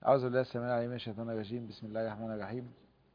أعوذ بالله السميع العليم من الشيطان الرجيم بسم الله الرحمن الرحيم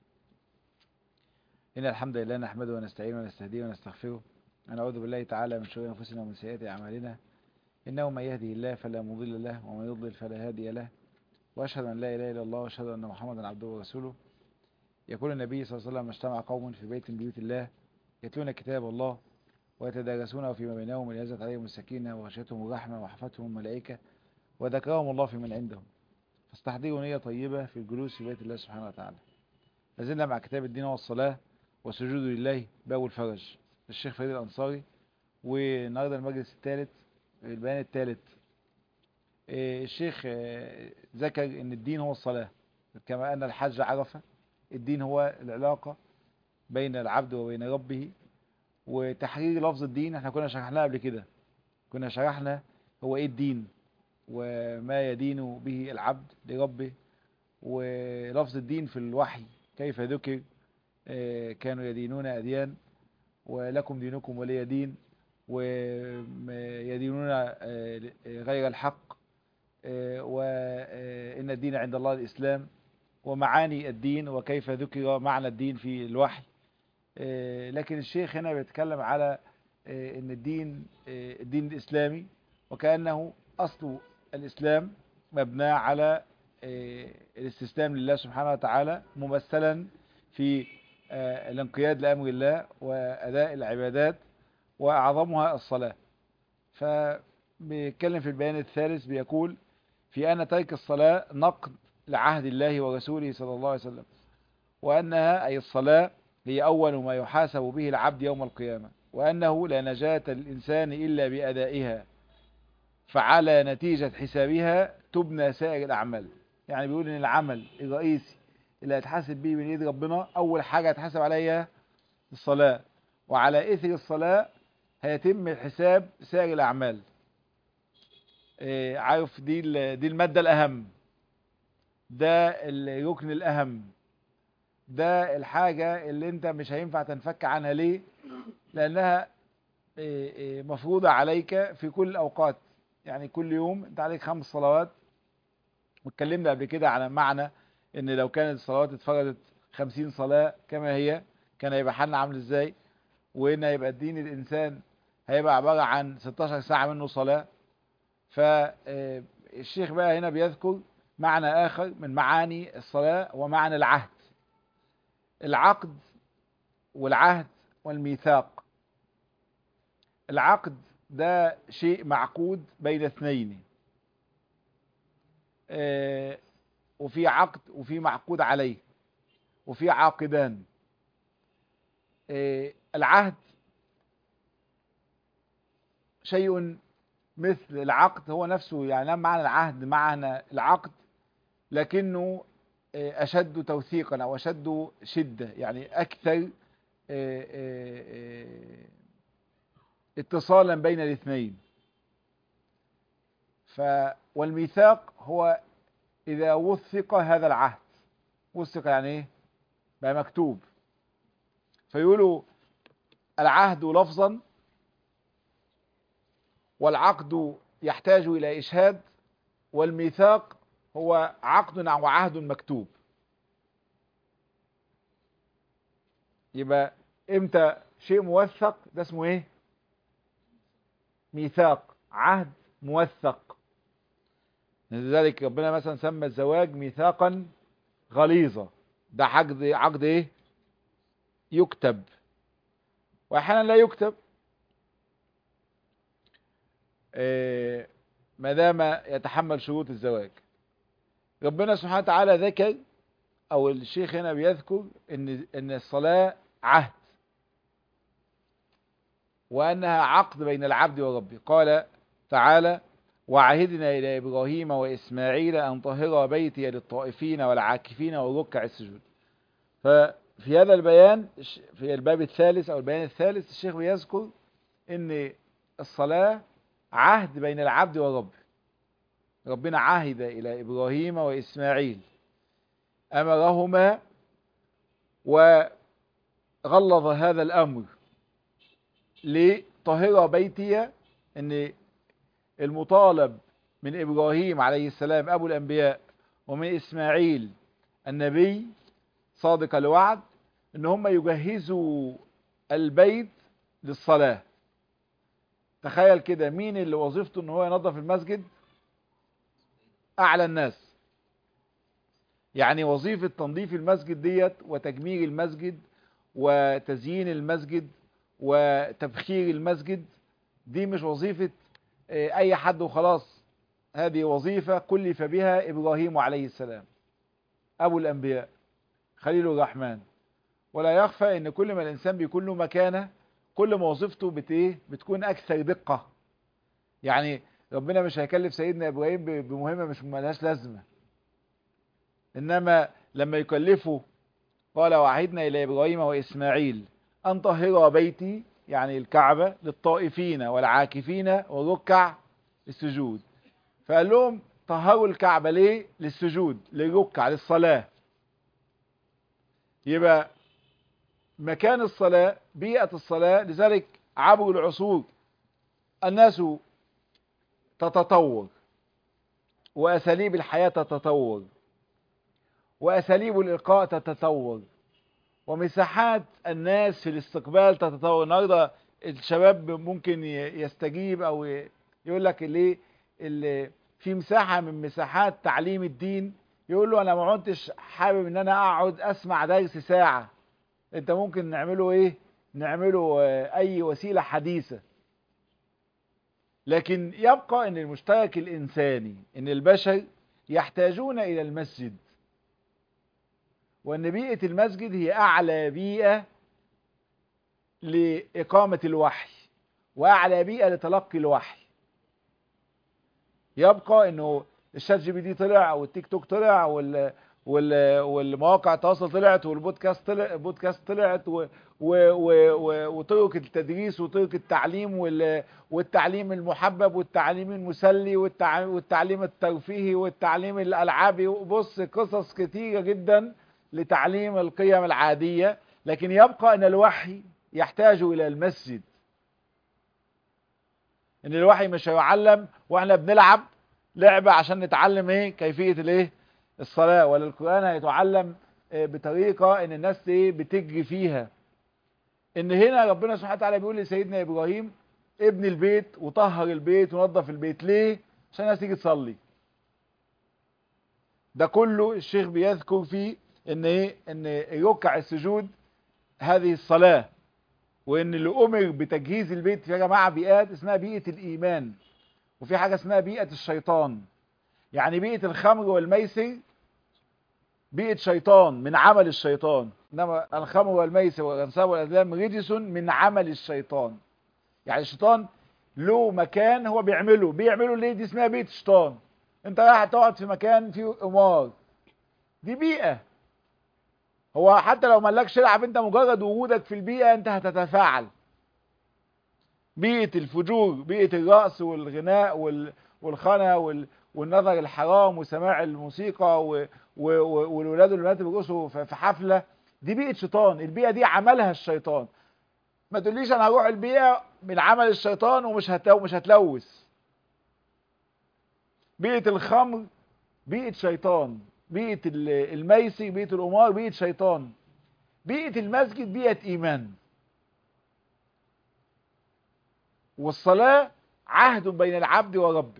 إن الحمد لله نحمده ونستعينه ونستهديه ونستغفره ونعوذ بالله تعالى من شرور أنفسنا ومن سيئات أعمالنا إنه من يهده الله فلا مضل له ومن يضلل فلا هادي له وأشهد أن لا إله إلا الله وأشهد أن محمدا عبده ورسوله يقول النبي صلى الله عليه وسلم اجتمع قوم في بيت من بيوت الله يتلون كتاب الله ويتدارسونه فيما بينهم وليزت عليهم السكينة وغشيتهم الرحمة وحفتهم الملائكة وذكرهم الله في من عندهم فاستحضروا نية طيبة في الجلوس في بيت الله سبحانه وتعالى لازلنا مع كتاب الدين والصلاة والسجود لله باب الفرج الشيخ فريد الأنصاري والنهارده المجلس الثالث البيان الثالث الشيخ ذكر ان الدين هو الصلاة كما ان الحج عرفة الدين هو العلاقة بين العبد وبين ربه وتحرير لفظ الدين احنا كنا شرحناه قبل كده كنا شرحنا هو ايه الدين وما يدين به العبد لربه ولفظ الدين في الوحي كيف ذكر كانوا يدينون أديان ولكم دينكم ولي دين ويدينون غير الحق وإن الدين عند الله الإسلام ومعاني الدين وكيف ذكر معنى الدين في الوحي لكن الشيخ هنا بيتكلم على ان الدين الدين الإسلامي وكأنه أصل الإسلام مبنى على الاستسلام لله سبحانه وتعالى ممثلا في الانقياد لأمر الله وأداء العبادات وأعظمها الصلاة فبيتكلم في البيان الثالث بيقول في أن ترك الصلاة نقد لعهد الله ورسوله صلى الله عليه وسلم وأنها أي الصلاة هي أول ما يحاسب به العبد يوم القيامة وأنه لا نجاة للإنسان إلا بأدائها فعلى نتيجة حسابها تبنى سائر الأعمال يعني بيقول إن العمل الرئيسي اللي هيتحاسب به من ايد ربنا اول حاجه هيتحاسب عليها الصلاه وعلى اثر الصلاه هيتم الحساب سائر الاعمال إيه عارف دي دي الماده الاهم ده الركن الاهم ده الحاجه اللي انت مش هينفع تنفك عنها ليه لانها إيه إيه مفروضه عليك في كل الاوقات يعني كل يوم انت عليك خمس صلوات واتكلمنا قبل كده على معنى ان لو كانت الصلوات اتفرضت خمسين صلاة كما هي كان هيبقى حالنا عامل ازاي وان هيبقى الدين الانسان هيبقى عبارة عن 16 ساعة منه صلاة فالشيخ بقى هنا بيذكر معنى اخر من معاني الصلاة ومعنى العهد العقد والعهد والميثاق العقد ده شيء معقود بين اثنين وفي عقد وفي معقود عليه وفي عاقدان العهد شيء مثل العقد هو نفسه يعني معنى العهد معنى العقد لكنه أشد توثيقا أو أشد شدة يعني أكثر اتصالا بين الاثنين ف والميثاق هو إذا وثق هذا العهد وثق يعني إيه بقى مكتوب فيقولوا العهد لفظا والعقد يحتاج إلى إشهاد والميثاق هو عقد أو عهد مكتوب يبقى امتى شيء موثق ده اسمه ايه ميثاق عهد موثق لذلك ربنا مثلا سمى الزواج ميثاقا غليظا ده عقد عقد ايه يكتب واحيانا لا يكتب إيه ما دام يتحمل شروط الزواج ربنا سبحانه وتعالى ذكر او الشيخ هنا بيذكر ان ان الصلاه عهد وانها عقد بين العبد وربه قال تعالى وعهدنا إلى إبراهيم وإسماعيل أن طهر بيتي للطائفين والعاكفين والركع السجود ففي هذا البيان في الباب الثالث أو البيان الثالث الشيخ بيذكر أن الصلاة عهد بين العبد وربه ربنا عهد إلى إبراهيم وإسماعيل أمرهما وغلظ هذا الأمر لطهر بيتي أن المطالب من إبراهيم عليه السلام أبو الأنبياء ومن إسماعيل النبي صادق الوعد ان هم يجهزوا البيت للصلاة تخيل كده مين اللي وظيفته ان هو ينظف المسجد اعلى الناس يعني وظيفة تنظيف المسجد ديت وتجميل المسجد وتزيين المسجد وتبخير المسجد دي مش وظيفة اي حد وخلاص هذه وظيفة كلف بها ابراهيم عليه السلام ابو الانبياء خليل الرحمن ولا يخفى ان كل ما الانسان بيكون له مكانه كل ما وظيفته بت ايه بتكون اكثر دقه يعني ربنا مش هيكلف سيدنا ابراهيم بمهمه مش ملهاش لازمه انما لما يكلفه قال وعهدنا الى ابراهيم واسماعيل ان طهرا بيتي يعني الكعبه للطائفين والعاكفين والركع السجود فقال لهم طهروا الكعبه ليه للسجود للركع للصلاه يبقى مكان الصلاة بيئة الصلاة لذلك عبر العصور الناس تتطور وأساليب الحياة تتطور وأساليب الإلقاء تتطور ومساحات الناس في الاستقبال تتطور النهارده الشباب ممكن يستجيب أو يقول لك ليه اللي في مساحة من مساحات تعليم الدين يقول له أنا ما عدتش حابب إن أنا أقعد أسمع درس ساعة انت ممكن نعمله ايه نعمله اي وسيلة حديثة لكن يبقى ان المشترك الانساني ان البشر يحتاجون الى المسجد وان بيئة المسجد هي اعلى بيئة لاقامة الوحي واعلى بيئة لتلقي الوحي يبقى انه الشات جي بي دي طلع والتيك توك طلع وال والمواقع التواصل طلعت والبودكاست طلع بودكاست طلعت و و و وطرق التدريس وطرق التعليم والتعليم المحبب والتعليم المسلي والتعليم الترفيهي والتعليم الالعابي بص قصص كتيره جدا لتعليم القيم العاديه لكن يبقى ان الوحي يحتاج الى المسجد ان الوحي مش هيعلم واحنا بنلعب لعبه عشان نتعلم ايه كيفيه الايه الصلاة ولا القرآن هيتعلم بطريقة ان الناس ايه بتجري فيها ان هنا ربنا سبحانه وتعالى بيقول لسيدنا ابراهيم ابن البيت وطهر البيت ونظف البيت ليه عشان الناس تيجي تصلي ده كله الشيخ بيذكر فيه ان ايه ان يركع السجود هذه الصلاة وان اللي امر بتجهيز البيت يا جماعة بيئات اسمها بيئة الايمان وفي حاجة اسمها بيئة الشيطان يعني بيئة الخمر والميسر بيئة شيطان من عمل الشيطان انما الخمر والميسر والانساب والازلام رجس من عمل الشيطان يعني الشيطان له مكان هو بيعمله بيعمله ليه دي اسمها بيئة الشيطان انت رايح تقعد في مكان فيه قمار دي بيئة هو حتى لو ملكش العب انت مجرد وجودك في البيئة انت هتتفاعل بيئة الفجور بيئة الرقص والغناء وال... والخنا وال... والنظر الحرام وسماع الموسيقى و... و... والولاد والبنات بيرقصوا في حفله دي بيئه شيطان البيئه دي عملها الشيطان ما تقوليش انا هروح البيئه من عمل الشيطان ومش هتلو... مش هتلوث بيئه الخمر بيئه شيطان بيئه الميسي بيئه القمار بيئه شيطان بيئه المسجد بيئه ايمان والصلاه عهد بين العبد وربه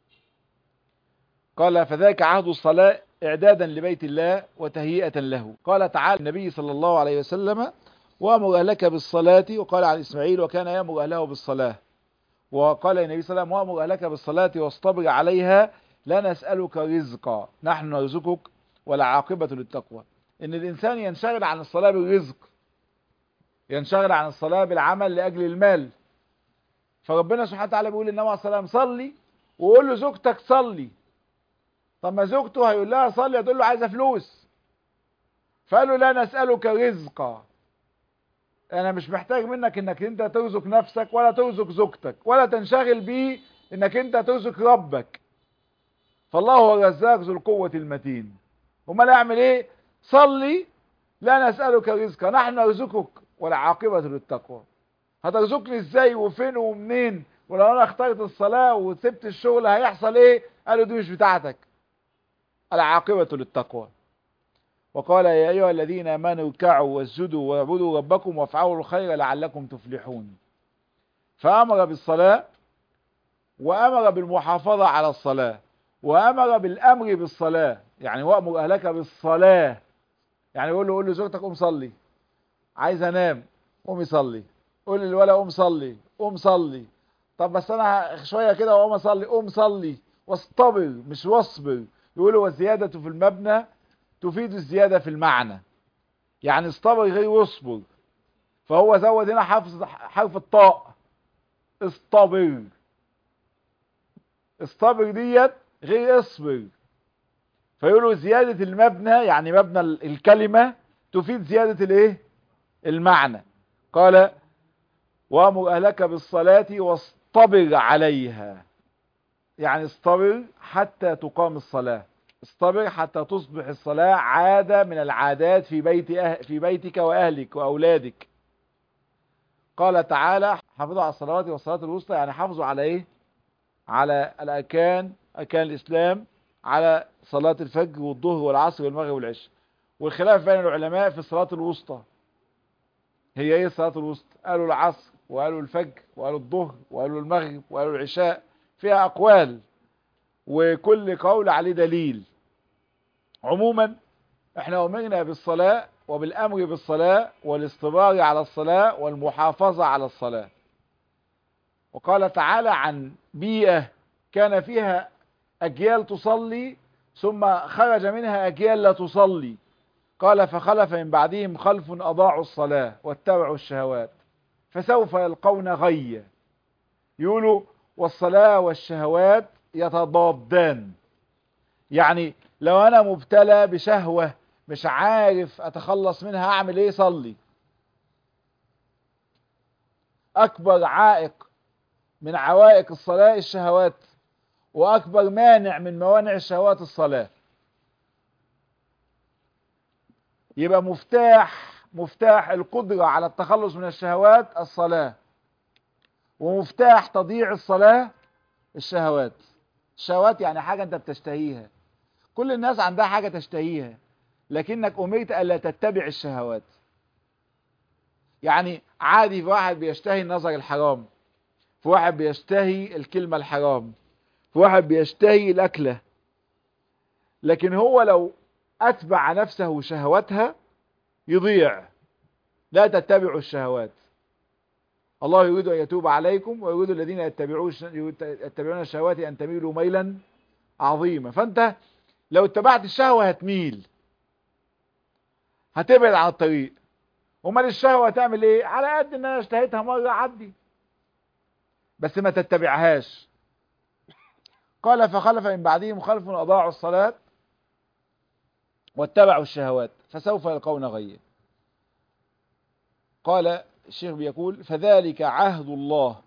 قال فذاك عهد الصلاة إعدادا لبيت الله وتهيئة له قال تعالى النبي صلى الله عليه وسلم وأمر أهلك بالصلاة وقال عن إسماعيل وكان يأمر أهله بالصلاة وقال النبي صلى الله عليه وسلم وأمر أهلك بالصلاة واصطبر عليها لا نسألك رزقا نحن نرزقك ولا عاقبة للتقوى إن الإنسان ينشغل عن الصلاة بالرزق ينشغل عن الصلاة بالعمل لأجل المال فربنا سبحانه وتعالى بيقول للنبي عليه الصلاة والسلام صلي وقول له زوجتك صلي طب ما زوجته هيقول لها صلي هتقول له عايزه فلوس فقال له لا نسألك رزقا انا مش محتاج منك انك انت ترزق نفسك ولا ترزق زوجتك ولا تنشغل بيه انك انت ترزق ربك فالله هو الرزاق ذو القوة المتين امال اعمل ايه صلي لا نسألك رزقا نحن نرزقك والعاقبة للتقوى هترزقني ازاي وفين ومنين ولو انا اخترت الصلاة وسبت الشغل هيحصل ايه قالوا دي مش بتاعتك العاقبة للتقوى وقال يا أيها الذين آمنوا اركعوا واسجدوا واعبدوا ربكم وافعلوا الخير لعلكم تفلحون فأمر بالصلاة وأمر بالمحافظة على الصلاة وأمر بالأمر بالصلاة يعني وأمر أهلك بالصلاة يعني يقول له قول لزوجتك قوم صلي عايز أنام قوم يصلي قول للولد قوم صلي قوم صلي طب بس أنا شوية كده وأقوم أصلي قوم صلي واصطبر مش واصبر يقولوا والزيادة في المبنى تفيد الزيادة في المعنى يعني اصطبر غير واصبر فهو زود هنا حرف حرف الطاء اصطبر اصطبر ديت غير اصبر فيقولوا زيادة المبنى يعني مبنى الكلمة تفيد زيادة الايه المعنى قال وامر اهلك بالصلاة واصطبر عليها يعني اصطبر حتى تقام الصلاة اصطبر حتى تصبح الصلاة عادة من العادات في بيت أه... في بيتك واهلك واولادك قال تعالى حافظوا على الصلوات والصلاة الوسطى يعني حافظوا على ايه على الاركان اركان الاسلام على صلاة الفجر والظهر والعصر والمغرب والعشاء والخلاف بين العلماء في الصلاة الوسطى هي ايه الصلاة الوسطى قالوا العصر وقالوا الفجر وقالوا الظهر وقالوا المغرب وقالوا العشاء فيها اقوال وكل قول عليه دليل عموما احنا امرنا بالصلاة وبالامر بالصلاة والاستمرار على الصلاة والمحافظة على الصلاة وقال تعالى عن بيئة كان فيها اجيال تصلي ثم خرج منها اجيال لا تصلي قال فخلف من بعدهم خلف اضاعوا الصلاة واتبعوا الشهوات فسوف يلقون غيا يقولوا والصلاة والشهوات يتضادان يعني لو انا مبتلى بشهوة مش عارف اتخلص منها اعمل ايه صلي اكبر عائق من عوائق الصلاة الشهوات واكبر مانع من موانع الشهوات الصلاة يبقى مفتاح مفتاح القدرة على التخلص من الشهوات الصلاة ومفتاح تضييع الصلاة الشهوات الشهوات يعني حاجة انت بتشتهيها كل الناس عندها حاجة تشتهيها لكنك امرت الا تتبع الشهوات يعني عادي في واحد بيشتهي النظر الحرام في واحد بيشتهي الكلمة الحرام في واحد بيشتهي الاكلة لكن هو لو اتبع نفسه شهوتها يضيع لا تتبعوا الشهوات الله يريد أن يتوب عليكم ويريد الذين يتبعون يتبعون الشهوات أن تميلوا ميلا عظيما فأنت لو اتبعت الشهوة هتميل هتبعد عن الطريق امال الشهوة هتعمل ايه على قد ان انا اشتهيتها مرة عدي بس ما تتبعهاش قال فخلف من بعدهم خلف اضاعوا الصلاة واتبعوا الشهوات فسوف يلقون غيا قال الشيخ بيقول فذلك عهد الله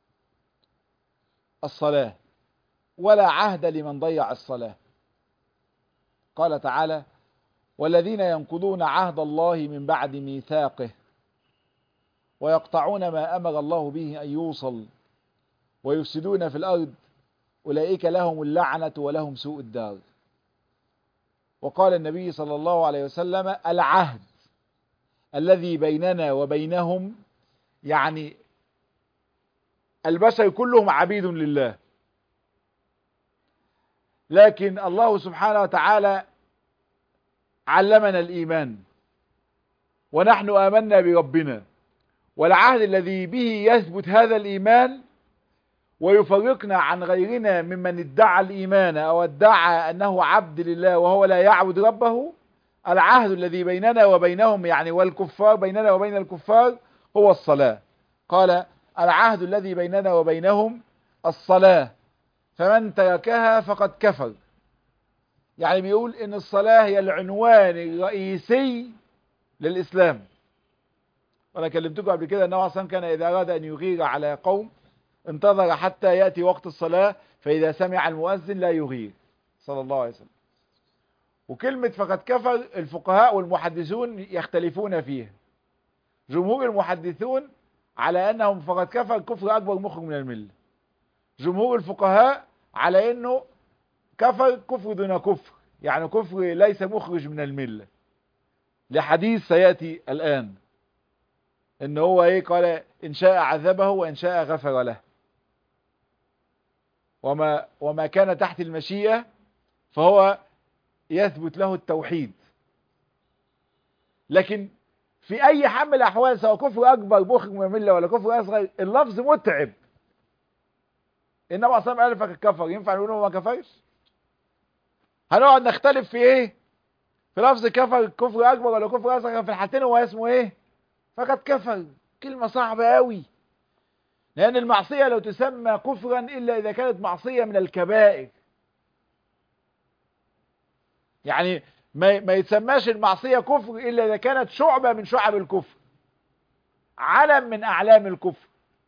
الصلاة ولا عهد لمن ضيع الصلاة قال تعالى والذين ينقضون عهد الله من بعد ميثاقه ويقطعون ما أمر الله به أن يوصل ويفسدون في الأرض أولئك لهم اللعنة ولهم سوء الدار وقال النبي صلى الله عليه وسلم العهد الذي بيننا وبينهم يعني البشر كلهم عبيد لله لكن الله سبحانه وتعالى علمنا الإيمان ونحن آمنا بربنا والعهد الذي به يثبت هذا الإيمان ويفرقنا عن غيرنا ممن ادعى الإيمان أو ادعى أنه عبد لله وهو لا يعبد ربه العهد الذي بيننا وبينهم يعني والكفار بيننا وبين الكفار هو الصلاة قال العهد الذي بيننا وبينهم الصلاة فمن تركها فقد كفر يعني بيقول ان الصلاة هي العنوان الرئيسي للإسلام وانا كلمتكم قبل كده انه اصلا كان اذا اراد ان يغير على قوم انتظر حتى يأتي وقت الصلاة فاذا سمع المؤذن لا يغير صلى الله عليه وسلم وكلمة فقد كفر الفقهاء والمحدثون يختلفون فيها جمهور المحدثون على انهم فقد كفر كفر اكبر مخرج من المله جمهور الفقهاء على انه كفر كفر دون كفر يعني كفر ليس مخرج من الملة لحديث سيأتي الآن ان هو ايه قال ان شاء عذبه وان شاء غفر له وما وما كان تحت المشيئة فهو يثبت له التوحيد لكن في اي حال من الاحوال سواء كفر اكبر مخرج من المله ولا كفر اصغر اللفظ متعب النبي صلى الله عليه وسلم قال كفر ينفع نقول هو ما كفرش هنقعد نختلف في ايه في لفظ كفر كفر اكبر ولا كفر اصغر في الحالتين هو اسمه ايه فقد كفر كلمه صعبه قوي لان المعصيه لو تسمى كفرا الا اذا كانت معصيه من الكبائر يعني ما ما يتسماش المعصيه كفر الا اذا كانت شعبه من شعب الكفر علم من اعلام الكفر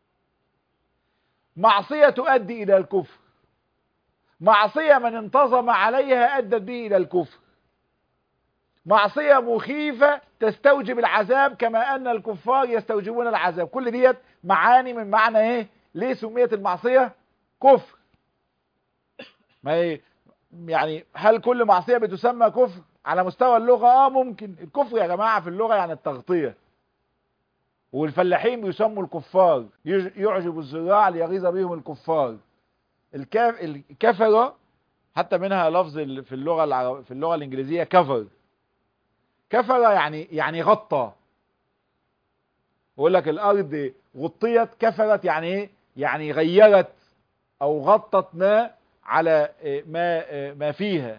معصيه تؤدي الى الكفر معصيه من انتظم عليها ادت به الى الكفر معصيه مخيفه تستوجب العذاب كما ان الكفار يستوجبون العذاب كل ديت معاني من معنى ايه ليه سميت المعصيه كفر ما هي يعني هل كل معصيه بتسمى كفر على مستوى اللغة اه ممكن الكفر يا جماعة في اللغة يعني التغطية والفلاحين بيسموا الكفار يعجب الزراع ليغيظ بهم الكفار الكاف الكفرة حتى منها لفظ في اللغة العرب في اللغة الإنجليزية كفر كفر يعني يعني غطى يقول لك الأرض غطيت كفرت يعني ايه يعني غيرت أو غطت ما على ما ما فيها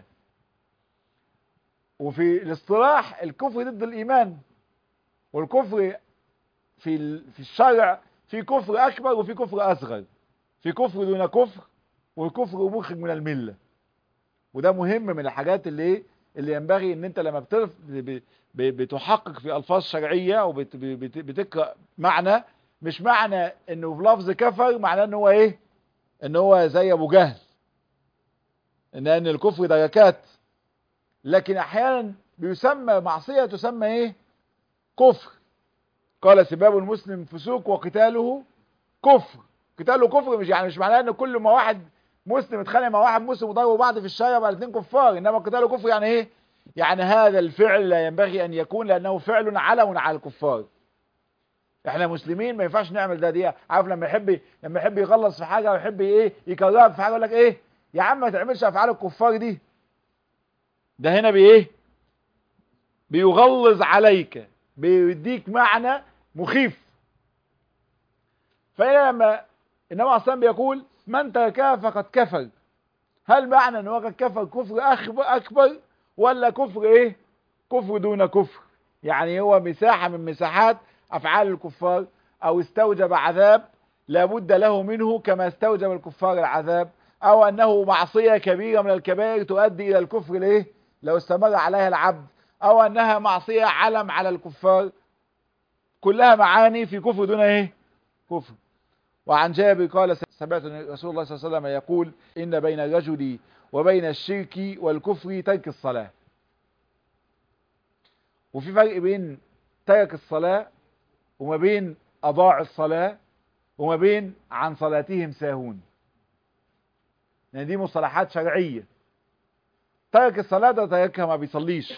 وفي الاصطلاح الكفر ضد الإيمان والكفر في في الشرع في كفر أكبر وفي كفر أصغر في كفر دون كفر والكفر مخرج من الملة وده مهم من الحاجات اللي اللي ينبغي ان انت لما بترف بتحقق في الفاظ شرعيه وبتقرا معنى مش معنى انه في لفظ كفر معناه ان هو ايه ان هو زي ابو جهل ان ان الكفر دركات لكن احيانا بيسمى معصية تسمى ايه كفر قال سباب المسلم فسوق وقتاله كفر قتاله كفر مش يعني مش معناه ان كل ما واحد مسلم اتخانق مع واحد مسلم وضربوا بعض في الشارع يبقى الاثنين كفار انما قتاله كفر يعني ايه يعني هذا الفعل لا ينبغي ان يكون لانه فعل علم على الكفار احنا مسلمين ما ينفعش نعمل ده دي عارف لما يحب لما يحب يغلص في حاجه ويحب ايه يكررها في حاجه يقول لك ايه يا عم ما تعملش افعال الكفار دي ده هنا بايه بيغلظ عليك بيديك معنى مخيف فهنا لما النبي صلى بيقول من تركها فقد كفر هل معنى ان هو قد كفر كفر اكبر اكبر ولا كفر ايه كفر دون كفر يعني هو مساحة من مساحات افعال الكفار او استوجب عذاب لابد له منه كما استوجب الكفار العذاب او انه معصية كبيرة من الكبائر تؤدي الى الكفر ليه لو استمر عليها العبد او انها معصية علم على الكفار كلها معاني في كفر دون ايه كفر وعن جابر قال سمعت رسول الله صلى الله عليه وسلم يقول ان بين الرجل وبين الشرك والكفر ترك الصلاة وفي فرق بين ترك الصلاة وما بين اضاع الصلاة وما بين عن صلاتهم ساهون يعني دي مصطلحات شرعية ترك الصلاة ده تركها ما بيصليش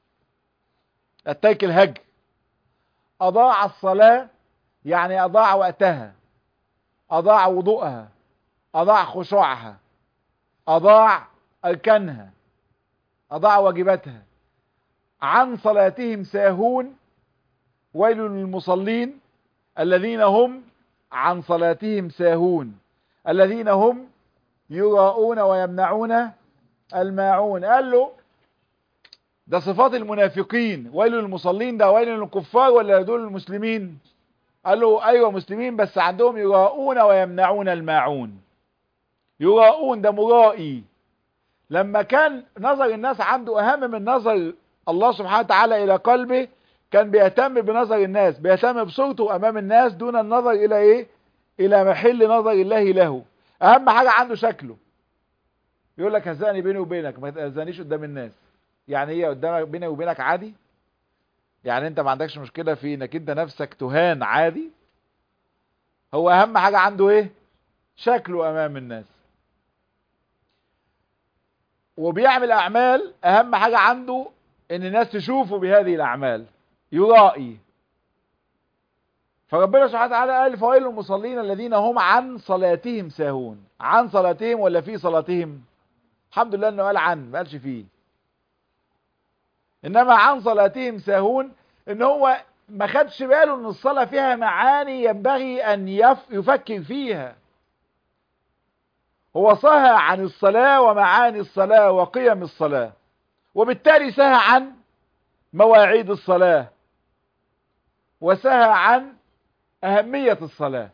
الترك الهج أضاع الصلاة يعني أضاع وقتها أضاع وضوءها أضاع خشوعها أضاع أركانها أضاع واجباتها عن صلاتهم ساهون ويل للمصلين الذين هم عن صلاتهم ساهون الذين هم يراؤون ويمنعون الماعون قال له ده صفات المنافقين ويل للمصلين ده ويل للكفار ولا دول المسلمين قال له ايوه مسلمين بس عندهم يراؤون ويمنعون الماعون يراؤون ده مرائي لما كان نظر الناس عنده اهم من نظر الله سبحانه وتعالى الى قلبه كان بيهتم بنظر الناس بيهتم بصورته امام الناس دون النظر الى ايه الى محل نظر الله له اهم حاجة عنده شكله يقول لك هزاني بيني وبينك ما تهزانيش قدام الناس يعني ايه قدامك بيني وبينك عادي يعني انت ما عندكش مشكلة في انك انت نفسك تهان عادي هو اهم حاجة عنده ايه شكله امام الناس وبيعمل اعمال اهم حاجة عنده ان الناس تشوفه بهذه الاعمال يرائي فربنا سبحانه وتعالى قال فويل للمصلين الذين هم عن صلاتهم ساهون عن صلاتهم ولا في صلاتهم الحمد لله انه قال عن ما قالش فيه انما عن صلاتهم ساهون ان هو ما خدش باله ان الصلاة فيها معاني ينبغي ان يف يفكر فيها هو سهى عن الصلاة ومعاني الصلاة وقيم الصلاة وبالتالي سهى عن مواعيد الصلاة وسهى عن أهمية الصلاة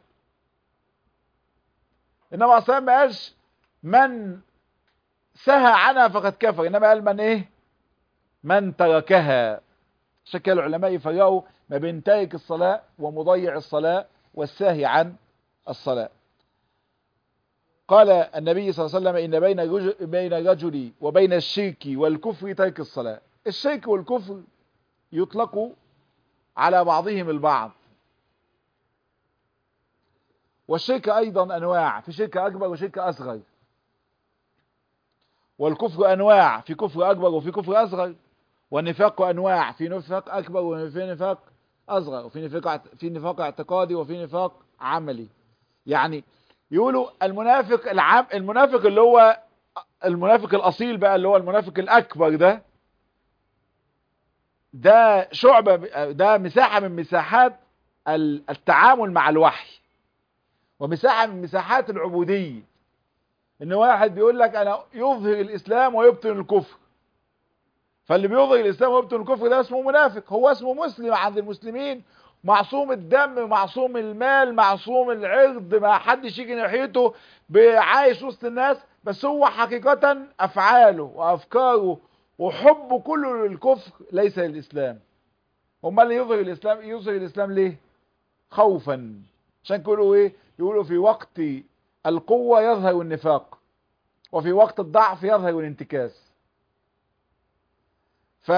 إنما أصلا ما قالش من سهى عنها فقد كفر إنما قال من إيه من تركها عشان كده العلماء يفرقوا ما بين تارك الصلاة ومضيع الصلاة والساهي عن الصلاة قال النبي صلى الله عليه وسلم إن بين الرجل, بين الرجل وبين الشرك والكفر ترك الصلاة الشرك والكفر يطلق على بعضهم البعض والشرك أيضا أنواع في شرك أكبر وشرك أصغر والكفر أنواع في كفر أكبر وفي كفر أصغر والنفاق أنواع في نفاق أكبر وفي نفاق أصغر وفي نفاق في نفاق اعتقادي وفي نفاق عملي يعني يقولوا المنافق العام المنافق اللي هو المنافق الأصيل بقى اللي هو المنافق الأكبر ده ده شعبة ده مساحة من مساحات التعامل مع الوحي ومساحة من مساحات العبودية ان واحد بيقول لك انا يظهر الاسلام ويبطن الكفر فاللي بيظهر الاسلام ويبطن الكفر ده اسمه منافق هو اسمه مسلم عند المسلمين معصوم الدم معصوم المال معصوم العرض ما حدش يجي ناحيته عايش وسط الناس بس هو حقيقة افعاله وافكاره وحبه كله للكفر ليس للاسلام امال اللي يظهر الاسلام يظهر الاسلام ليه خوفا عشان يقولوا ايه يقولوا في وقت القوة يظهر النفاق وفي وقت الضعف يظهر الانتكاس ف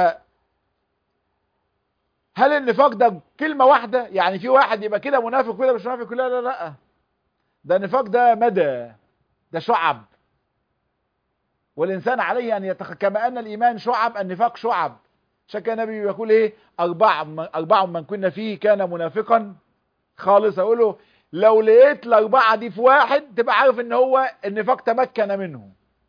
هل النفاق ده كلمة واحدة يعني في واحد يبقى كده منافق كده مش منافق لا لا لا ده النفاق ده مدى ده شعب والإنسان عليه أن يتخ... كما أن الإيمان شعب النفاق شعب عشان كان النبي يقول إيه أربع أربع من كنا فيه كان منافقا خالص أقول له لو لقيت الأربعة دي في واحد تبقى عارف إن هو النفاق تمكن منه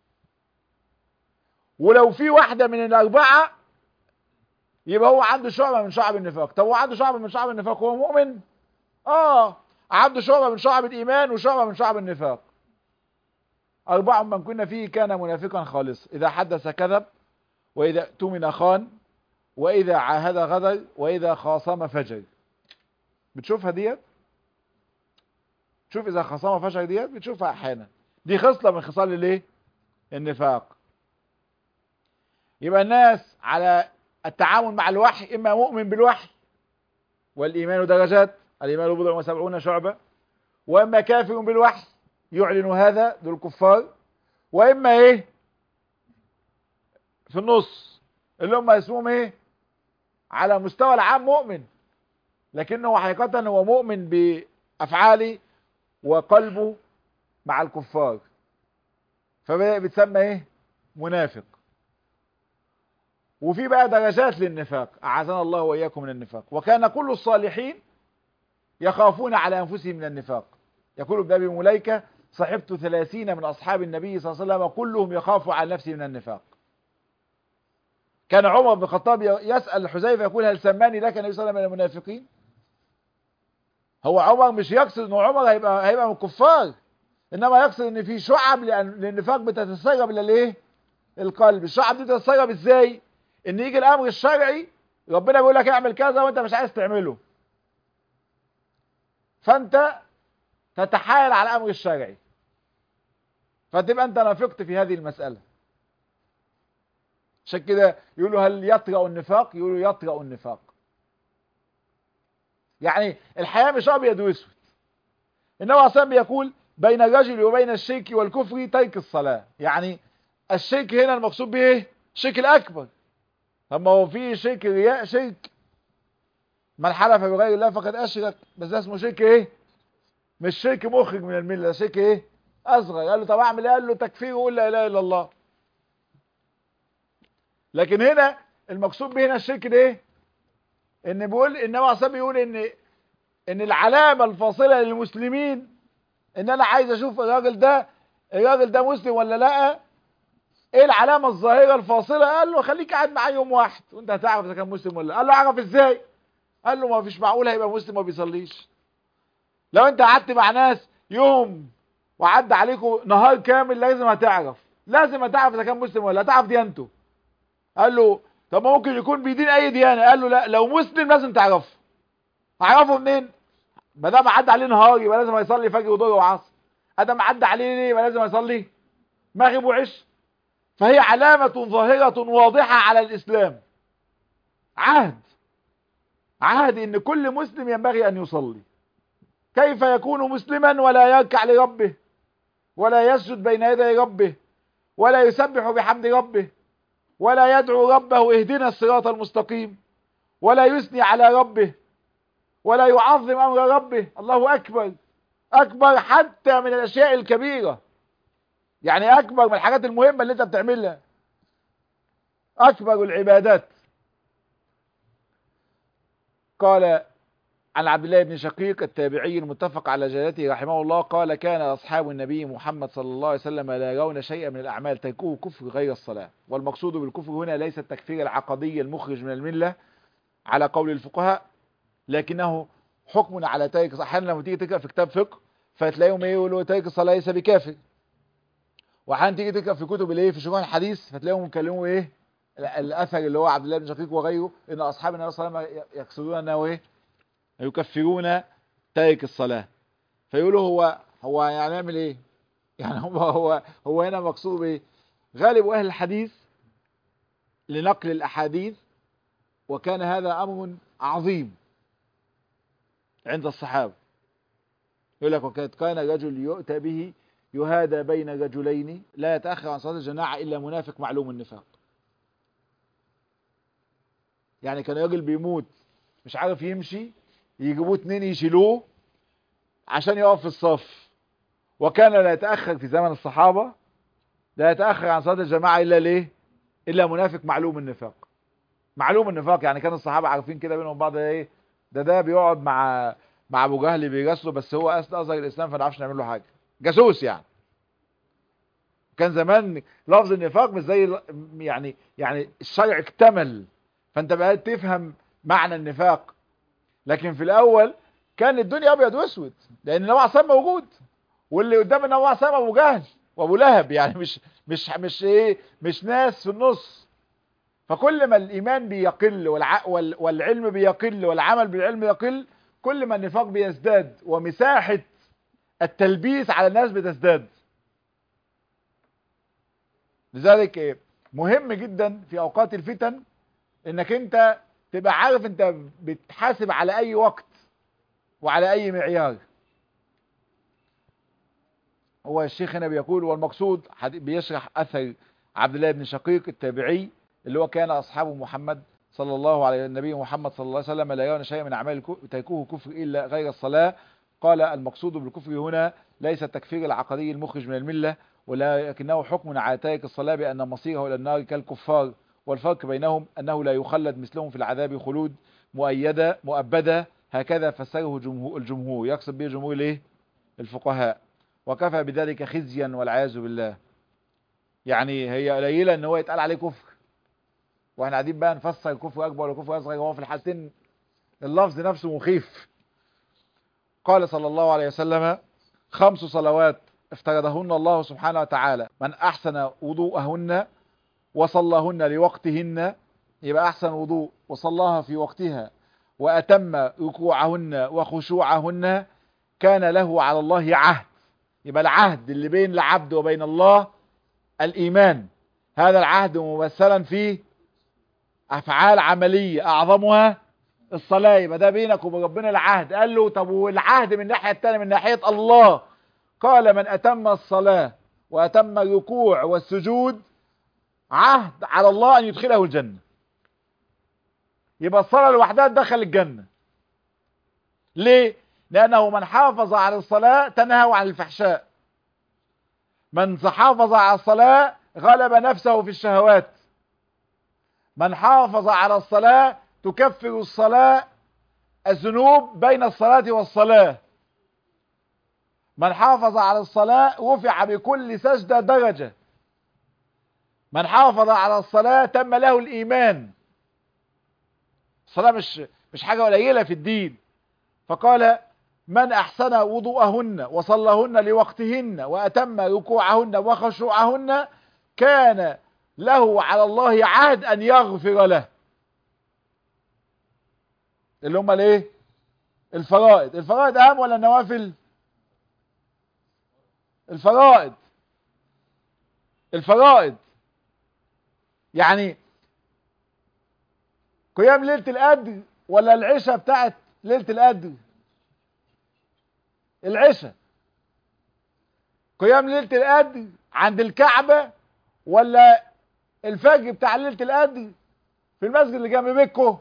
ولو في واحدة من الأربعة يبقى هو عنده شعبة من شعب النفاق طب هو عنده شعبة من شعب النفاق هو مؤمن اه عنده شعبة من شعب الإيمان وشعبة من شعب النفاق أربع من كنا فيه كان منافقا خالص إذا حدث كذب وإذا اؤتمن خان وإذا عاهد غدر وإذا خاصم فجر بتشوفها ديت تشوف إذا خاصم فجر ديت بتشوفها أحيانا دي خصلة من خصال الايه النفاق يبقى الناس على التعامل مع الوحي إما مؤمن بالوحي والإيمان درجات الإيمان بضع وسبعون شعبة وإما كافر بالوحي يعلن هذا دول الكفار وإما إيه في النص اللي هم اسمهم إيه على مستوى العام مؤمن لكنه حقيقة هو مؤمن بأفعاله وقلبه مع الكفار فبتسمى إيه منافق وفي بقى درجات للنفاق أعاذنا الله وإياكم من النفاق وكان كل الصالحين يخافون على أنفسهم من النفاق يقول ابن أبي مليكة صحبت ثلاثين من أصحاب النبي صلى الله عليه وسلم كلهم يخاف على نفسه من النفاق كان عمر بن الخطاب يسأل حذيفة يقول هل سماني لك النبي صلى الله عليه وسلم من المنافقين هو عمر مش يقصد انه عمر هيبقى هيبقى من الكفار انما يقصد ان في شعب لان النفاق بتتسرب الى الايه القلب الشعب دي تتسرب ازاي ان يجي الامر الشرعي ربنا بيقول لك اعمل كذا وانت مش عايز تعمله فانت تتحايل على الامر الشرعي فتبقى انت نافقت في هذه المسألة عشان كده يقولوا هل يطرأ النفاق يقولوا يطرأ النفاق يعني الحياة مش ابيض واسود انما اصلا بيقول بين الرجل وبين الشرك والكفر ترك الصلاة يعني الشرك هنا المقصود به ايه الشرك الاكبر طب ما هو في شرك رياء شرك من حلف بغير الله فقد اشرك بس ده اسمه شرك ايه مش شرك مخرج من المله ده شرك ايه اصغر قال له طب اعمل ايه قال له تكفير وقول لا اله الا الله لكن هنا المقصود به هنا الشرك ده ايه ان بيقول النبي عليه الصلاه بيقول ان ان العلامه الفاصله للمسلمين ان انا عايز اشوف الراجل ده الراجل ده مسلم ولا لا ايه العلامه الظاهره الفاصله قال له خليك قاعد معاه يوم واحد وانت هتعرف اذا كان مسلم ولا لا قال له اعرف ازاي قال له ما فيش معقول هيبقى مسلم وما بيصليش لو انت قعدت مع ناس يوم وعدى عليكم نهار كامل لازم هتعرف لازم هتعرف اذا كان مسلم ولا هتعرف ديانته قال له طب ما ممكن يكون بيدين اي ديانه قال له لا لو مسلم لازم تعرفه هعرفه منين ما دام عدى عليه نهار يبقى لازم يصلي فجر وظهر وعصر ادم عدى عليه ليه يبقى لازم يصلي مغرب وعشاء فهي علامة ظاهرة واضحة على الإسلام عهد عهد إن كل مسلم ينبغي أن يصلي كيف يكون مسلما ولا يركع لربه ولا يسجد بين يدي ربه ولا يسبح بحمد ربه ولا يدعو ربه اهدنا الصراط المستقيم ولا يثني على ربه ولا يعظم أمر ربه الله أكبر أكبر حتى من الأشياء الكبيرة يعني أكبر من الحاجات المهمة اللي أنت بتعملها أكبر العبادات قال عن عبد الله بن شقيق التابعي المتفق على جلالته رحمه الله قال كان أصحاب النبي محمد صلى الله عليه وسلم لا يرون شيئا من الأعمال تركوه كفر غير الصلاة والمقصود بالكفر هنا ليس التكفير العقدي المخرج من الملة على قول الفقهاء لكنه حكم على تارك احيانا لما تيجي تقرا في كتاب فقه فتلاقيهم ايه يقولوا تارك الصلاه ليس بكافر واحيانا تيجي تقرا في كتب الايه في شروح الحديث فتلاقيهم يتكلموا ايه الاثر اللي هو عبد الله بن شقيق وغيره ان اصحاب النبي صلى الله عليه وسلم يقصدون انه ايه يكفرون تارك الصلاه فيقولوا هو هو هنعمل ايه يعني هو هو هو هنا مقصود بايه غالب اهل الحديث لنقل الاحاديث وكان هذا امر عظيم عند الصحابه يقول لك وكانت كان رجل يؤتى به يهادى بين رجلين لا يتأخر عن صلاة الجماعة إلا منافق معلوم النفاق يعني كان راجل بيموت مش عارف يمشي يجيبوه اتنين يشيلوه عشان يقف في الصف وكان لا يتأخر في زمن الصحابة لا يتأخر عن صلاة الجماعة إلا ليه إلا منافق معلوم النفاق معلوم النفاق يعني كان الصحابة عارفين كده بينهم بعض ايه ده ده بيقعد مع مع ابو جهل بيجاسله بس هو اصل اظهر الاسلام فما نعرفش نعمل له حاجه جاسوس يعني كان زمان لفظ النفاق مش زي يعني يعني الشرع اكتمل فانت بقى تفهم معنى النفاق لكن في الاول كان الدنيا ابيض واسود لان النبي عليه موجود واللي قدام النبي عليه ابو جهل وابو لهب يعني مش مش مش ايه مش ناس في النص فكل ما الايمان بيقل والع... وال... والعلم بيقل والعمل بالعلم يقل كل ما النفاق بيزداد ومساحة التلبيس على الناس بتزداد لذلك مهم جدا في اوقات الفتن انك انت تبقى عارف انت بتحاسب على اي وقت وعلى اي معيار هو الشيخ هنا بيقول والمقصود بيشرح اثر عبد الله بن شقيق التابعي اللي هو كان اصحاب محمد صلى الله عليه النبي محمد صلى الله عليه وسلم لا يرون شيئا من اعمال تركوه كفر الا غير الصلاه قال المقصود بالكفر هنا ليس التكفير العقدي المخرج من المله ولكنه حكم على تارك الصلاه بان مصيره الى النار كالكفار والفرق بينهم انه لا يخلد مثلهم في العذاب خلود مؤيده مؤبده هكذا فسره جمهور الجمهور يقصد به جمهور الايه الفقهاء وكفى بذلك خزيا والعياذ بالله يعني هي قليله ان هو يتقال عليه كفر واحنا قاعدين بقى نفسر كفر اكبر ولا كفر اصغر هو في الحالتين اللفظ نفسه مخيف قال صلى الله عليه وسلم خمس صلوات افترضهن الله سبحانه وتعالى من احسن وضوءهن وصلىهن لوقتهن يبقى احسن وضوء وصلاها في وقتها واتم ركوعهن وخشوعهن كان له على الله عهد يبقى العهد اللي بين العبد وبين الله الايمان هذا العهد ممثلا في افعال عمليه اعظمها الصلاه يبقى ده بينك وبين ربنا العهد قال له طب والعهد من الناحيه الثانيه من ناحيه الله قال من اتم الصلاه واتم الركوع والسجود عهد على الله ان يدخله الجنه يبقى الصلاه لوحدها تدخل الجنه ليه لانه من حافظ على الصلاه تنهى عن الفحشاء من حافظ على الصلاه غلب نفسه في الشهوات من حافظ على الصلاة تكفر الصلاة الذنوب بين الصلاة والصلاة من حافظ على الصلاة رفع بكل سجدة درجة من حافظ على الصلاة تم له الإيمان الصلاة مش مش حاجة قليلة في الدين فقال من أحسن وضوءهن وصلهن لوقتهن وأتم ركوعهن وخشوعهن كان له على الله عهد أن يغفر له اللي هم الايه الفرائض الفرائض أهم ولا النوافل الفرائض الفرائض يعني قيام ليلة القدر ولا العشاء بتاعت ليلة القدر العشاء قيام ليلة القدر عند الكعبة ولا الفجر بتاع ليلة القدر في المسجد اللي جنب بيتكو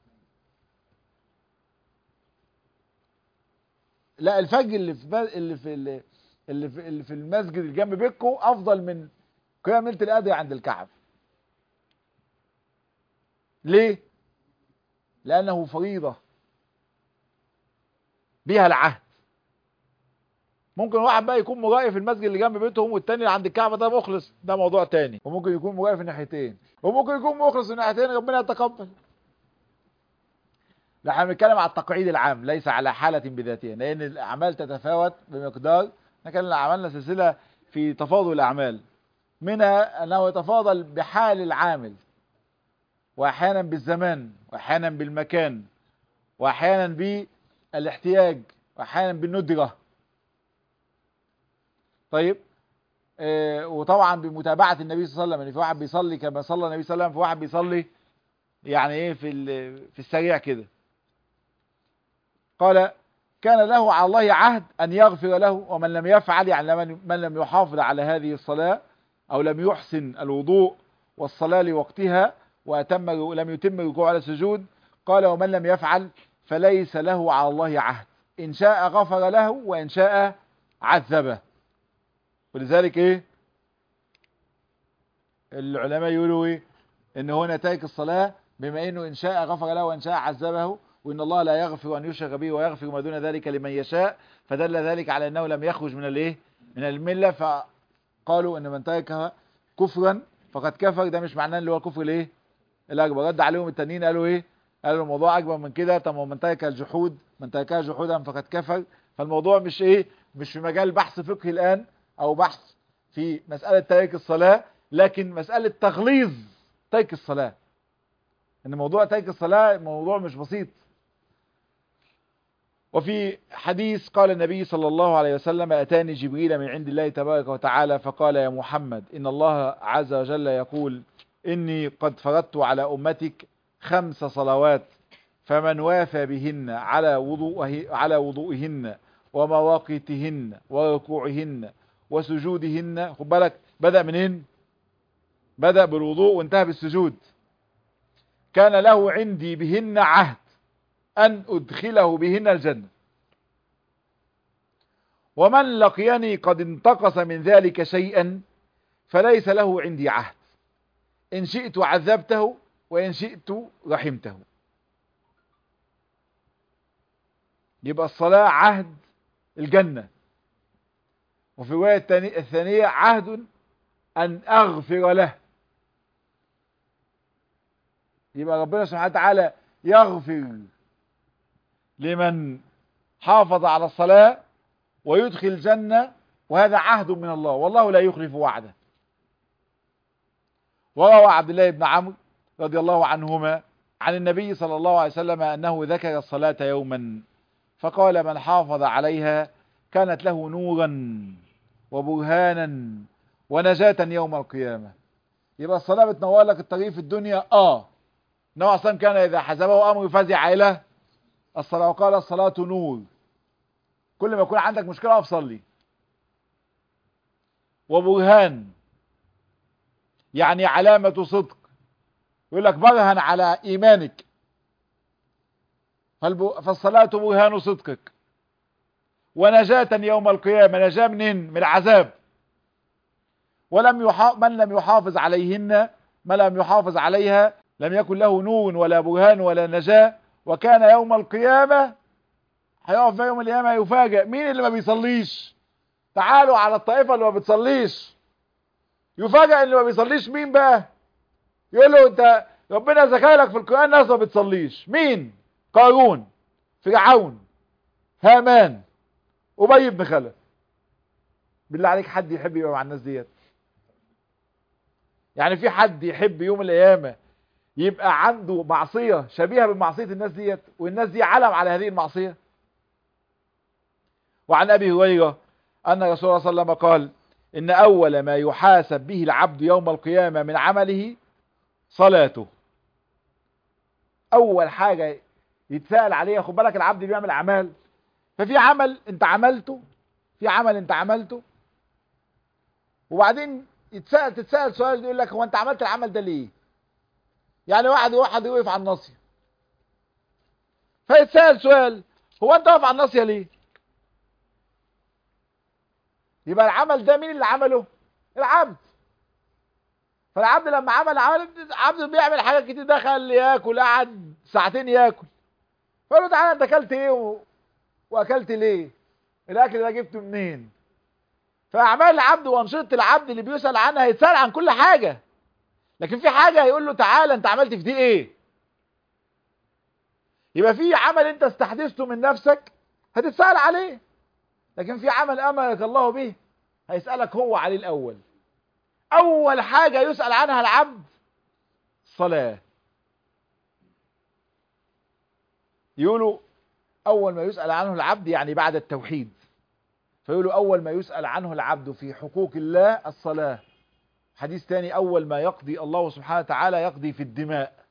لا الفجر اللي في اللي في اللي في, اللي في المسجد اللي جنب بيتكو افضل من قيام ليله القدر عند الكعبه ليه لانه فريضه بها العهد ممكن واحد بقى يكون مرائي في المسجد اللي جنب بيتهم والتاني اللي عند الكعبه ده مخلص ده موضوع تاني وممكن يكون مرائي في الناحيتين وممكن يكون مخلص في الناحيتين ربنا يتقبل لا احنا بنتكلم على التقعيد العام ليس على حالة بذاتها لأن الأعمال تتفاوت بمقدار احنا كان عملنا سلسلة في تفاضل الأعمال منها أنه يتفاضل بحال العامل وأحيانا بالزمان وأحيانا بالمكان وأحيانا بالاحتياج وأحيانا بالندرة طيب اه وطبعا بمتابعة النبي صلى الله عليه وسلم يعني في واحد بيصلي كما صلى النبي صلى الله عليه وسلم في واحد بيصلي يعني ايه في في السريع كده قال كان له على الله عهد أن يغفر له ومن لم يفعل يعني من لم يحافظ على هذه الصلاة أو لم يحسن الوضوء والصلاة لوقتها وأتم لم يتم الركوع على السجود قال ومن لم يفعل فليس له على الله عهد إن شاء غفر له وإن شاء عذبه ولذلك إيه العلماء يقولوا إيه إن هو نتائج الصلاة بما إنه إن شاء غفر له وإن شاء عذبه وإن الله لا يغفر أن يشرك به ويغفر ما دون ذلك لمن يشاء فدل ذلك على أنه لم يخرج من الايه من الملة فقالوا أن من تركها كفرا فقد كفر ده مش معناه اللي هو كفر الايه الأكبر رد عليهم التانيين قالوا ايه قالوا الموضوع أكبر من كده طب من ترك الجحود من تركها جحودا فقد كفر فالموضوع مش ايه مش في مجال بحث فقهي الآن أو بحث في مسألة ترك الصلاة لكن مسألة تغليظ ترك الصلاة ان موضوع ترك الصلاة موضوع مش بسيط وفي حديث قال النبي صلى الله عليه وسلم أتاني جبريل من عند الله تبارك وتعالى فقال يا محمد إن الله عز وجل يقول إني قد فرضت على أمتك خمس صلوات فمن وافى بهن على وضوءه على وضوئهن ومواقيتهن وركوعهن وسجودهن خد بالك بدأ منين بدأ بالوضوء وانتهى بالسجود كان له عندي بهن عهد أن أدخله بهن الجنة ومن لقيني قد انتقص من ذلك شيئا فليس له عندي عهد إن شئت عذبته وإن شئت رحمته يبقى الصلاة عهد الجنة وفي الرواية الثانية عهد أن أغفر له يبقى ربنا سبحانه وتعالى يغفر لمن حافظ على الصلاة ويدخل الجنة وهذا عهد من الله والله لا يخلف وعده وروى عبد الله بن عمرو رضي الله عنهما عن النبي صلى الله عليه وسلم أنه ذكر الصلاة يوما فقال من حافظ عليها كانت له نورا وبرهانا ونجاة يوم القيامة يبقى الصلاة بتنور لك الطريق في الدنيا اه النبي صلى كان إذا حزبه أمر فزع إلى الصلاة وقال الصلاة نور كل ما يكون عندك مشكلة اقف صلي وبرهان يعني علامة صدق يقول لك برهن على إيمانك فالصلاة برهان صدقك ونجاة يوم القيامة نجاة منين من العذاب ولم يحافظ من لم يحافظ عليهن من لم يحافظ عليها لم يكن له نور ولا برهان ولا نجاة وكان يوم القيامة هيقف في يوم القيامة يفاجئ مين اللي ما بيصليش تعالوا على الطائفة اللي ما بتصليش يفاجئ اللي ما بيصليش مين بقى يقول له انت ربنا ذكر لك في القرآن ناس ما بتصليش مين قارون فرعون هامان أبي بن خلف بالله عليك حد يحب يبقى مع الناس ديت يعني في حد يحب يوم القيامة يبقى عنده معصية شبيهة بمعصية الناس ديت والناس دي علم على هذه المعصية وعن أبي هريرة أن رسول الله صلى الله عليه وسلم قال إن أول ما يحاسب به العبد يوم القيامة من عمله صلاته أول حاجة يتسأل عليها خد بالك العبد بيعمل أعمال ففي عمل أنت عملته في عمل أنت عملته وبعدين يتسأل تتسأل سؤال يقول لك هو أنت عملت العمل ده ليه؟ يعني واحد واحد يقف على الناصية فيتسأل سؤال هو أنت واقف على الناصية ليه؟ يبقى العمل ده مين اللي عمله العبد فالعبد لما عمل عمل عبد بيعمل حاجات كتير دخل ياكل قعد ساعتين ياكل فقال له تعالى انت اكلت ايه و... واكلت ليه الاكل ده جبته منين فاعمال العبد وانشطه العبد اللي بيسال عنها هيتسال عن كل حاجه لكن في حاجه هيقول له تعالى انت عملت في دي ايه يبقى في عمل انت استحدثته من نفسك هتتسال عليه لكن في عمل امرك الله به هيسالك هو عليه الاول اول حاجه يسال عنها العبد الصلاه يقولوا اول ما يسال عنه العبد يعني بعد التوحيد فيقولوا اول ما يسال عنه العبد في حقوق الله الصلاه حديث تاني اول ما يقضي الله سبحانه وتعالى يقضي في الدماء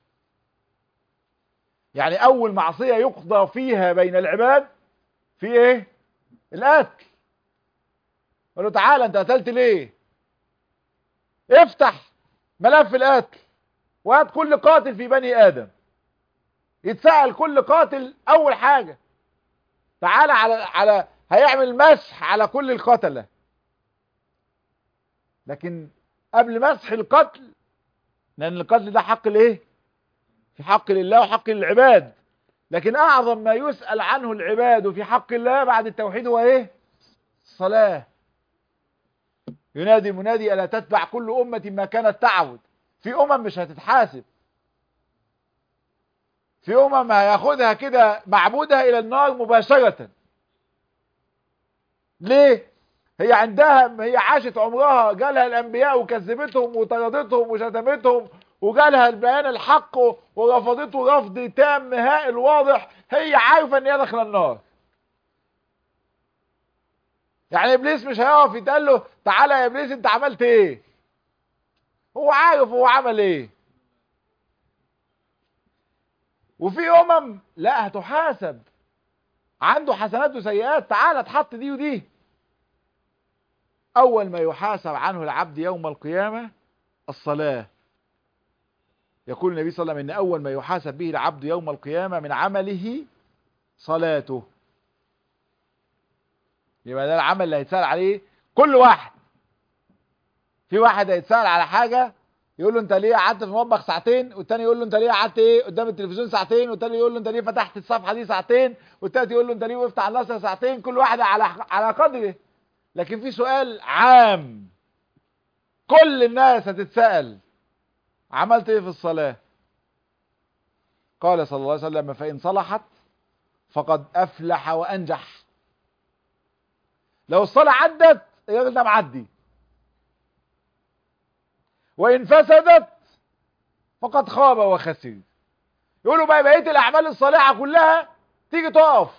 يعني اول معصيه يقضى فيها بين العباد في ايه القتل قال له تعالى انت قتلت ليه افتح ملف القتل وهات كل قاتل في بني ادم يتسأل كل قاتل اول حاجة تعالى على على هيعمل مسح على كل القتلة لكن قبل مسح القتل لان القتل ده حق الايه في حق لله وحق للعباد لكن اعظم ما يسأل عنه العباد في حق الله بعد التوحيد هو ايه الصلاة ينادي منادي ألا تتبع كل أمة ما كانت تعبد في أمم مش هتتحاسب في أمم هياخدها كده معبودها إلى النار مباشرة ليه؟ هي عندها هي عاشت عمرها جالها الأنبياء وكذبتهم وطردتهم وشتمتهم وجالها البيان الحق ورفضته رفض تام هائل واضح هي عارفة ان هي داخله النار يعني ابليس مش هيقف يتقال له تعالى يا ابليس انت عملت ايه هو عارف هو عمل ايه وفي امم لا هتحاسب عنده حسنات وسيئات تعالى اتحط دي ودي اول ما يحاسب عنه العبد يوم القيامة الصلاة يقول النبي صلى الله عليه وسلم ان اول ما يحاسب به العبد يوم القيامة من عمله صلاته يبقى ده العمل اللي هيتسأل عليه كل واحد في واحد هيتسأل على حاجة يقول له انت ليه قعدت في المطبخ ساعتين والتاني يقول له انت ليه قعدت ايه قدام التلفزيون ساعتين والتاني يقول له انت ليه فتحت الصفحة دي ساعتين والتالت يقول له انت ليه وقفت على النصر ساعتين كل واحد على على قدره لكن في سؤال عام كل الناس هتتسأل عملت ايه في الصلاة قال صلى الله عليه وسلم فإن صلحت فقد أفلح وأنجح لو الصلاة عدت الراجل ده معدي وإن فسدت فقد خاب وخسر يقولوا بقى بقية الأعمال الصالحة كلها تيجي تقف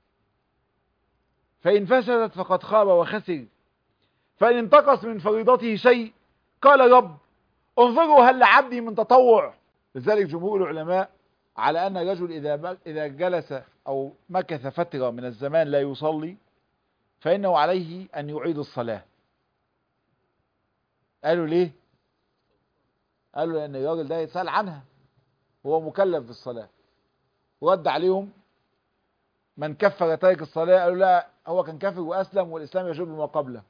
فإن فسدت فقد خاب وخسر فإن انتقص من فريضته شيء قال رب انظروا هل لعبدي من تطوع لذلك جمهور العلماء على أن الرجل إذا إذا جلس أو مكث فترة من الزمان لا يصلي فإنه عليه أن يعيد الصلاة قالوا ليه قالوا لأن الراجل ده يتسأل عنها هو مكلف بالصلاة ورد عليهم من كفر تارك الصلاة قالوا لا هو كان كافر وأسلم والإسلام يجوب ما قبله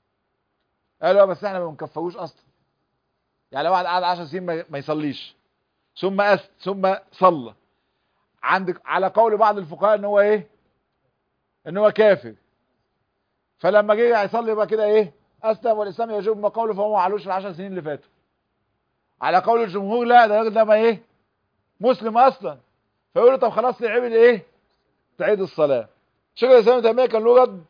قالوا بس احنا ما بنكفروش أصلا يعني لو واحد قعد 10 سنين ما يصليش ثم أس ثم صلى عندك على قول بعض الفقهاء ان هو ايه ان هو كافر فلما جه يصلي يبقى كده ايه اسلم والاسلام يجوب ما قوله فهو ما علوش في العشر سنين اللي فاتوا على قول الجمهور لا ده الراجل ده ما ايه مسلم اصلا فيقولوا طب خلاص نعمل ايه تعيد الصلاه شيخ الاسلام ابن تيميه كان له رد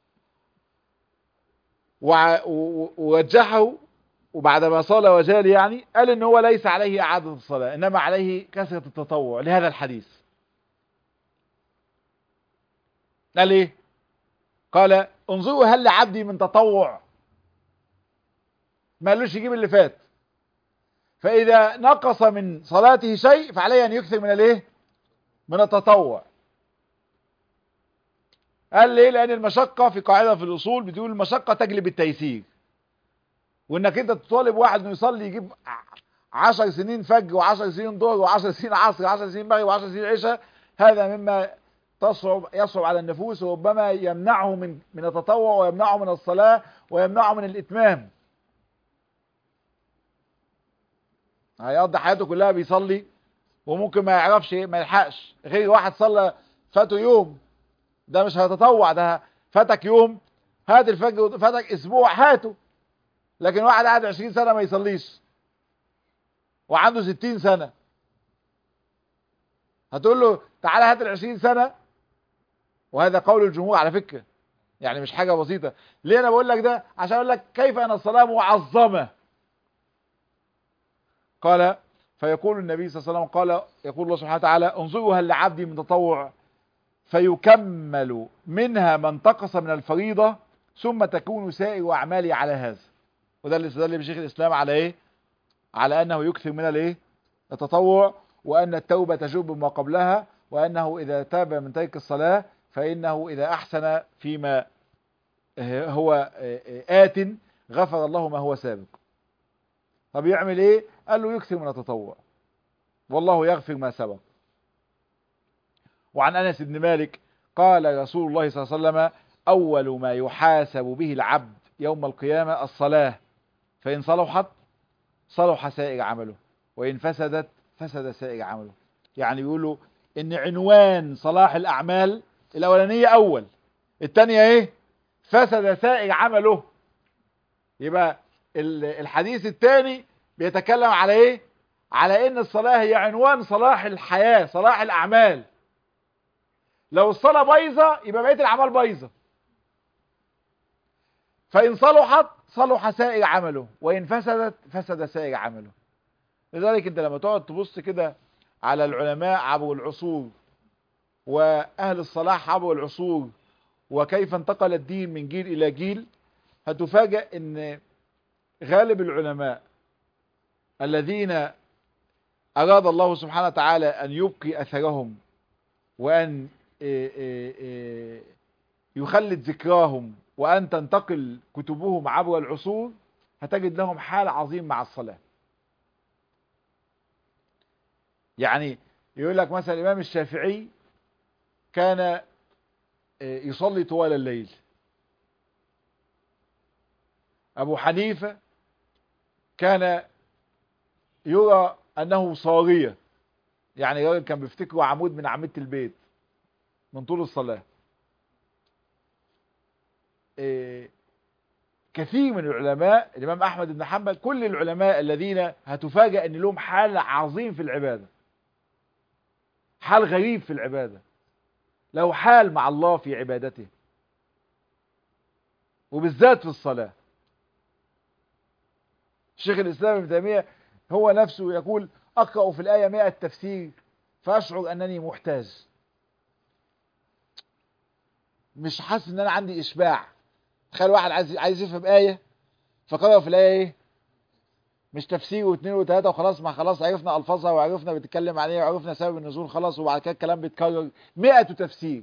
وع- و- ورجحه وبعد ما صلى وجال يعني قال ان هو ليس عليه اعاده الصلاه انما عليه كثره التطوع لهذا الحديث قال ايه قال انظروا هل لعبدي من تطوع ما قالوش يجيب اللي فات فاذا نقص من صلاته شيء فعليه ان يكثر من الايه من التطوع قال ليه لان المشقه في قاعده في الاصول بتقول المشقه تجلب التيسير وانك انت تطالب واحد انه يصلي يجيب 10 سنين فجر و10 سنين ظهر و10 سنين عصر و10 سنين مغرب و10 سنين عشاء هذا مما تصعب يصعب على النفوس وربما يمنعه من من التطوع ويمنعه من الصلاة ويمنعه من الإتمام هيقضي حياته كلها بيصلي وممكن ما يعرفش ما يلحقش غير واحد صلى فاته يوم ده مش هيتطوع ده فاتك يوم هات الفجر فاتك اسبوع هاته لكن واحد قاعد 20 سنة ما يصليش وعنده 60 سنة هتقول له تعالى هات ال 20 سنة وهذا قول الجمهور على فكرة يعني مش حاجة بسيطة ليه انا بقول لك ده عشان اقول لك كيف ان الصلاة معظمة قال فيقول النبي صلى الله عليه وسلم قال يقول الله سبحانه وتعالى انظروا هل لعبدي من تطوع فيكمل منها ما انتقص من الفريضة ثم تكون سائر أعمالي على هذا وده اللي استدل بشيخ الإسلام على إيه على أنه يكثر من الإيه التطوع وأن التوبة تجوب ما قبلها وأنه إذا تاب من ترك الصلاة فإنه إذا أحسن فيما هو آت غفر الله ما هو سابق طب يعمل إيه قال له يكثر من التطوع والله يغفر ما سبق وعن أنس بن مالك قال رسول الله صلى الله عليه وسلم أول ما يحاسب به العبد يوم القيامة الصلاة فإن صلحت صلح سائر عمله وإن فسدت فسد سائر عمله يعني بيقولوا إن عنوان صلاح الأعمال الأولانية أول الثانية إيه فسد سائر عمله يبقى الحديث الثاني بيتكلم على إيه على إن الصلاة هي عنوان صلاح الحياة صلاح الأعمال لو الصلاة بايظة يبقى بقية الأعمال بايظة فإن صلحت صلح سائر عمله وإن فسدت فسد سائر عمله لذلك أنت لما تقعد تبص كده على العلماء عبر العصور وأهل الصلاح عبر العصور وكيف انتقل الدين من جيل إلى جيل هتفاجأ أن غالب العلماء الذين أراد الله سبحانه وتعالى أن يبقي أثرهم وأن يخلد ذكراهم وأن تنتقل كتبهم عبر العصور هتجد لهم حال عظيم مع الصلاة يعني يقول لك مثلا الإمام الشافعي كان يصلي طوال الليل أبو حنيفة كان يرى أنه صاغية يعني راجل كان بيفتكره عمود من أعمدة البيت من طول الصلاة إيه كثير من العلماء الإمام أحمد بن حنبل كل العلماء الذين هتفاجأ أن لهم حال عظيم في العبادة حال غريب في العبادة له حال مع الله في عبادته وبالذات في الصلاة الشيخ الإسلام ابن تيمية هو نفسه يقول أقرأ في الآية 100 تفسير فأشعر أنني محتاج مش حاسس ان انا عندي اشباع تخيل واحد عايز عايز يفهم ايه فقرأ في الايه ايه مش تفسير واثنين وثلاثه وخلاص ما خلاص عرفنا الفاظها وعرفنا بتتكلم عن ايه وعرفنا سبب النزول خلاص وبعد كده الكلام بيتكرر 100 تفسير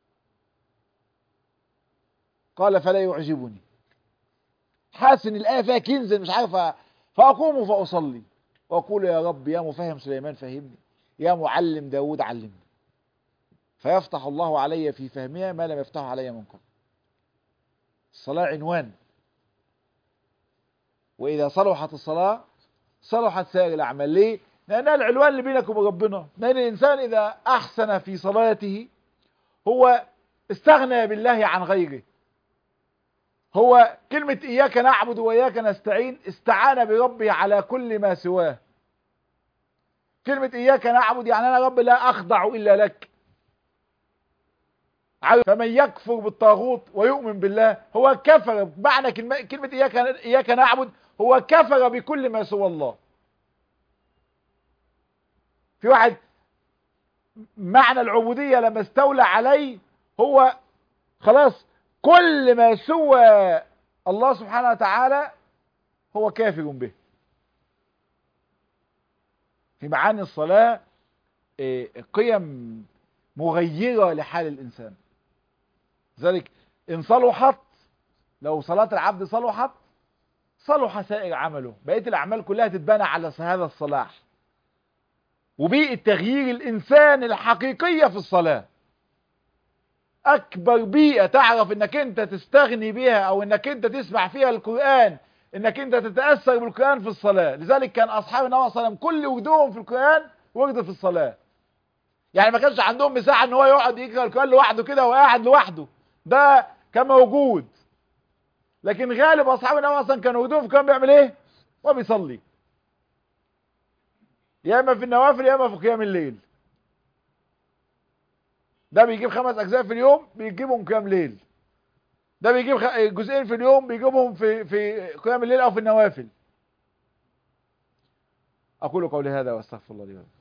قال فلا يعجبني حاسس ان الايه فيها كنز مش عارف فاقوم فاصلي واقول يا رب يا مفهم سليمان فهمني يا معلم داود علمني فيفتح الله علي في فهمها ما لم يفتحه علي من قبل الصلاة عنوان وإذا صلحت الصلاة صلحت سائر الأعمال ليه؟ لأنها العلوان اللي بينك وبين ربنا لأن الإنسان إذا أحسن في صلاته هو استغنى بالله عن غيره هو كلمة إياك نعبد وإياك نستعين استعان بربه على كل ما سواه كلمة إياك نعبد يعني أنا رب لا أخضع إلا لك فمن يكفر بالطاغوت ويؤمن بالله هو كفر معنى كلمة إياك, إياك نعبد هو كفر بكل ما سوى الله في واحد معنى العبودية لما استولى عليه هو خلاص كل ما سوى الله سبحانه وتعالى هو كافر به في معاني الصلاة قيم مغيرة لحال الإنسان ذلك إن صلحت لو صلاة العبد صلحت صلح سائر عمله بقية الأعمال كلها تتبنى على هذا الصلاح وبيئة تغيير الإنسان الحقيقية في الصلاة أكبر بيئة تعرف إنك أنت تستغني بها أو إنك أنت تسمع فيها القرآن إنك أنت تتأثر بالقرآن في الصلاة لذلك كان أصحاب النبي صلى الله عليه وسلم كل وجودهم في القرآن ورد في الصلاة يعني ما كانش عندهم مساحة إن هو يقعد يقرأ القرآن لوحده كده وقاعد لوحده ده كان موجود لكن غالب أصحاب النبي أصلا كانوا وجودهم في القرآن بيعمل إيه؟ هو بيصلي يا اما في النوافل يا اما في قيام الليل ده بيجيب خمس اجزاء في اليوم بيجيبهم قيام ليل ده بيجيب جزئين في اليوم بيجيبهم في في قيام الليل او في النوافل اقول قولي هذا واستغفر الله لي ولكم